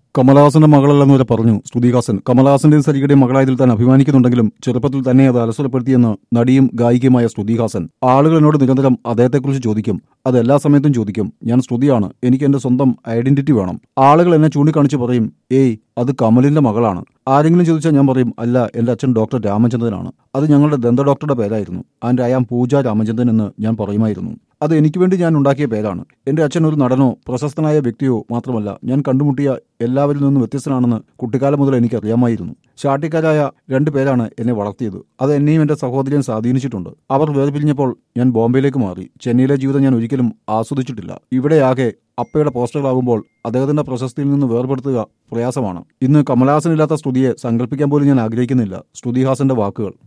കമലഹാസന്റെ മകളല്ലെന്ന് വരെ പറഞ്ഞു ശ്രുതിഹാസൻ കമലഹാസന്റെയും സരികയുടെയും മകളായതിൽ താൻ അഭിമാനിക്കുന്നുണ്ടെങ്കിലും ചെറുപ്പത്തിൽ തന്നെ അത് അലസരപ്പെടുത്തിയെന്ന് നടിയും ഗായികയുമായ ശ്രുതിഹാസൻ ആളുകൾ എന്നോട് നിരന്തരം അദ്ദേഹത്തെക്കുറിച്ച് ചോദിക്കും അത് എല്ലാ സമയത്തും ചോദിക്കും ഞാൻ ശ്രുതിയാണ് എനിക്ക് എന്റെ സ്വന്തം ഐഡന്റിറ്റി വേണം ആളുകൾ എന്നെ ചൂണ്ടിക്കാണിച്ച് പറയും ഏയ് അത് കമലിന്റെ മകളാണ് ആരെങ്കിലും ചോദിച്ചാൽ ഞാൻ പറയും അല്ല എന്റെ അച്ഛൻ ഡോക്ടർ രാമചന്ദ്രനാണ് അത് ഞങ്ങളുടെ ദന്ത ഡോക്ടറുടെ പേരായിരുന്നു and I am Pooja Ramachandran എന്ന് ഞാൻ പറയുമായിരുന്നു അത് എനിക്ക് വേണ്ടി ഞാൻ ഉണ്ടാക്കിയ പേരാണ് എന്റെ അച്ഛൻ ഒരു നടനോ പ്രശസ്തനായ വ്യക്തിയോ മാത്രമല്ല ഞാൻ കണ്ടുമുട്ടിയ എല്ലാവരിൽ നിന്നും വ്യത്യസ്തനാണെന്ന് കുട്ടിക്കാലം മുതൽ എനിക്ക് അറിയാമായിരുന്നു ചാട്ടിക്കാരായ രണ്ടു പേരാണ് എന്നെ വളർത്തിയത് അത് എന്നെയും എന്റെ സഹോദരിയും സ്വാധീനിച്ചിട്ടുണ്ട് അവർ വേർപിരിഞ്ഞപ്പോൾ ഞാൻ ബോംബെയിലേക്ക് മാറി ചെന്നൈയിലെ ജീവിതം ഞാൻ ഒരിക്കലും ആസ്വദിച്ചിട്ടില്ല ഇവിടെയാകെ അപ്പയുടെ പോസ്റ്ററുകളാകുമ്പോൾ അദ്ദേഹത്തിന്റെ പ്രശസ്തിയിൽ നിന്ന് വേർപെടുത്തുക പ്രയാസമാണ് ഇന്ന് കമലഹാസനില്ലാത്ത സ്തുതിയെ സങ്കല്പിക്കാൻ പോലും ഞാൻ ആഗ്രഹിക്കുന്നില്ല ശ്രുതിഹാസന്റെ വാക്കുകൾ